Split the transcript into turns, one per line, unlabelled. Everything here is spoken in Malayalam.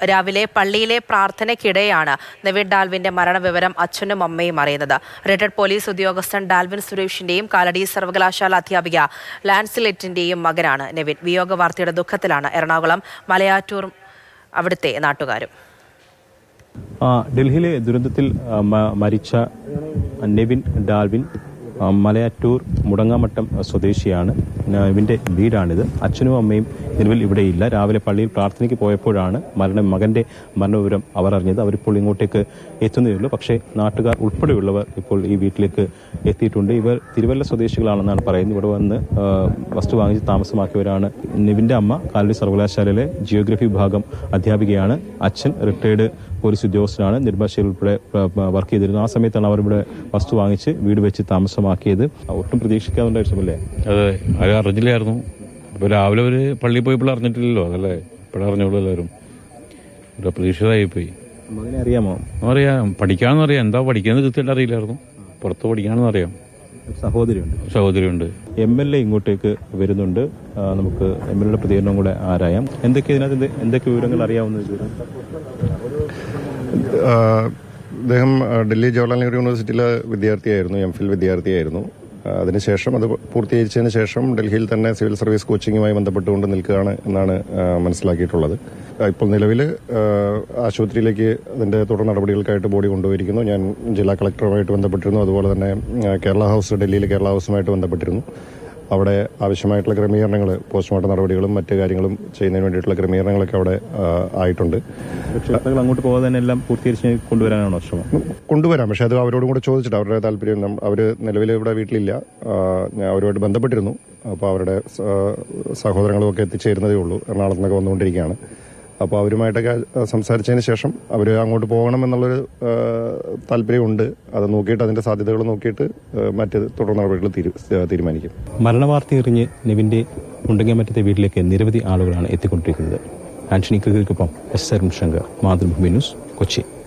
രാവിലെ പള്ളിയിലെ പ്രാർത്ഥനയ്ക്കിടെയാണ് നിവിൻ ഡാൽവിന്റെ മരണവിവരം അച്ഛനും അമ്മയും അറിയുന്നത് റിട്ടയർഡ് പോലീസ് ഉദ്യോഗസ്ഥൻ ഡാൽവിൻ സുരേഷിന്റെയും കാലടി സർവകലാശാല അധ്യാപിക ലാൻസിലെറ്റിന്റെയും മകനാണ് നിവിൻ വിയോഗ വാർത്തയുടെ ദുഃഖത്തിലാണ് എറണാകുളം മലയാറ്റൂർ അവിടുത്തെ നാട്ടുകാരും
ആ, ഡൽഹിയിലെ ദുരന്തത്തിൽ ആ, മ- മരിച്ച നെവിൻ ഡാൽവിൻ ആ, മലയാറ്റൂർ മുടങ്ങാമട്ടം സ്വദേശിയാണ് ഇവന്റെ വീടാണിത് അച്ഛനും അമ്മയും നിലവിൽ ഇവിടെയില്ല രാവിലെ പള്ളിയിൽ പ്രാർത്ഥനയ്ക്ക് പോയപ്പോഴാണ് മരണം മകന്റെ മരണവിവരം അവർ അറിഞ്ഞത് അവരിപ്പോൾ ഇങ്ങോട്ടേക്ക് എത്തുന്നതേ ഉള്ളൂ പക്ഷേ നാട്ടുകാർ ഉൾപ്പെടെയുള്ളവർ ഇപ്പോൾ ഈ വീട്ടിലേക്ക് എത്തിയിട്ടുണ്ട് ഇവർ തിരുവല്ല സ്വദേശികളാണെന്നാണ് പറയുന്നത് ഇവിടെ വന്ന് ആ, വസ്തു വാങ്ങിച്ച് താമസമാക്കിയവരാണ് നിവിന്റെ അമ്മ കാലടി സർവകലാശാലയിലെ ജിയോഗ്രഫി വിഭാഗം അധ്യാപികയാണ് അച്ഛൻ റിട്ടയർഡ് പോലീസ് ഉദ്യോഗസ്ഥനാണ് നെടുമ്പാശ്ശേരി ഉൾപ്പെടെ ആ, വർക്ക് ചെയ്തിരുന്നു ആ സമയത്താണ് അവർ ഇവിടെ വസ്തു വാങ്ങിച്ച് വീട് വെച്ച് താമസമാക്കിയത് ഒട്ടും പ്രതീക്ഷിക്കാവുന്നതായിരുന്നല്ലേ
അതെ ആരും അറിഞ്ഞില്ലായിരുന്നു ഇപ്പൊ രാവിലെ ഒരു പള്ളിയിൽ പോയപ്പോൾ അറിഞ്ഞിട്ടില്ലല്ലോ അതല്ലേ ഇപ്പോഴേ അറിഞ്ഞോളൂ എല്ലാവരും ഒരു അപ്രതീക്ഷിതമായി പോയി
മകനെ അറിയാമോ
അറിയാം പഠിക്കാമെന്ന് അറിയാം എന്താ പഠിക്കാന്ന് കൃത്യമായിട്ട് അറിയില്ലായിരുന്നു പുറത്ത് പഠിക്കാണെന്ന് അറിയാം
ഒരു സഹോദരിയുണ്ട്
സഹോദരിയുണ്ട്
എം എൽ എ ഇങ്ങോട്ടേക്ക് വരുന്നുണ്ട് ആ, നമുക്ക് എം എൽ എയുടെ പ്രതികരണം കൂടെ ആരായാം എന്തൊക്കെ ഇതിനകത്ത് എന്ത്- എന്തൊക്കെ വിവരങ്ങൾ അറിയാവുന്ന വിവരം
ആഹ് അദ്ദേഹം ആഹ് ഡൽഹി ജവഹർലാൽ നെഹ്റു യൂണിവേഴ്സിറ്റിയിലെ വിദ്യാർത്ഥിയായിരുന്നു എം ഫിൽ വിദ്യാർത്ഥിയായിരുന്നു ആഹ് അതിനുശേഷം അത് പൂർത്തീകരിച്ചതിന് ശേഷം ഡൽഹിയിൽ തന്നെ സിവിൽ സർവീസ് കോച്ചിങ്ങുമായി ബന്ധപ്പെട്ടുകൊണ്ട് നിൽക്കുകയാണ് എന്നാണ് ആഹ് മനസ്സിലാക്കിയിട്ടുള്ളത് ആഹ് ഇപ്പോൾ നിലവിൽ ആശുപത്രിയിലേക്ക് അതിന്റെ തുടർ നടപടികൾക്കായിട്ട് ബോഡി കൊണ്ടുപോയിരിക്കുന്നു ഞാൻ ജില്ലാ കളക്ടറുമായിട്ട് ബന്ധപ്പെട്ടിരുന്നു അതുപോലെ തന്നെ ആഹ് കേരള ഹൗസ് ഡൽഹിയിലെ കേരള ഹൗസുമായിട്ട് ബന്ധപ്പെട്ടിരുന്നു അവിടെ ആവശ്യമായിട്ടുള്ള ക്രമീകരണങ്ങൾ പോസ്റ്റ്മോർട്ടം നടപടികളും മറ്റു കാര്യങ്ങളും ചെയ്യുന്നതിന് വേണ്ടിയിട്ടുള്ള ക്രമീകരണങ്ങളൊക്കെ അവിടെ ആഹ് ആയിട്ടുണ്ട്
ക്ഷേത്രങ്ങൾ അങ്ങോട്ട് പോകാതെ തന്നെ എല്ലാം പൂർത്തീകരിച്ച് കൊണ്ടുവരാനാണോ ശ്രമം
കൊണ്ടുവരാം പക്ഷെ അത് അവരോടും കൂടെ ചോദിച്ചിട്ട് അവരുടെ താല്പര്യം നം- അവര് നിലവിൽ ഇവിടെ വീട്ടിലില്ല ആ, ഞാൻ അവരുമായിട്ട് ബന്ധപ്പെട്ടിരുന്നു അപ്പോൾ അവരുടെ സ- സഹോദരങ്ങളും ഒക്കെ എത്തിച്ചേരുന്നതേ ഉള്ളൂ എറണാകുളത്ത് നിന്നൊക്കെ വന്നുകൊണ്ടിരിക്കുകയാണ് അപ്പോൾ അവരുമായിട്ടൊക്കെ സംസാരിച്ചതിന് ശേഷം അവർ അങ്ങോട്ട് പോകണം എന്നുള്ളൊരു ആ, താല്പര്യമുണ്ട് അത് നോക്കിയിട്ട് അതിന്റെ സാധ്യതകൾ നോക്കിയിട്ട് ആ, മറ്റ് തുടർ നടപടികൾ തീരു- തീരുമാനിക്കും
മരണവാർത്ത എറിഞ്ഞ് നിവിന്റെ മുണ്ടങ്ങമറ്റത്തെ വീട്ടിലേക്ക് നിരവധി ആളുകളാണ് എത്തിക്കൊണ്ടിരിക്കുന്നത് ആന്റണി ക്രിക്കൊപ്പം എസ് അരുൺ ശങ്കർ മാതൃഭൂമി ന്യൂസ് കൊച്ചി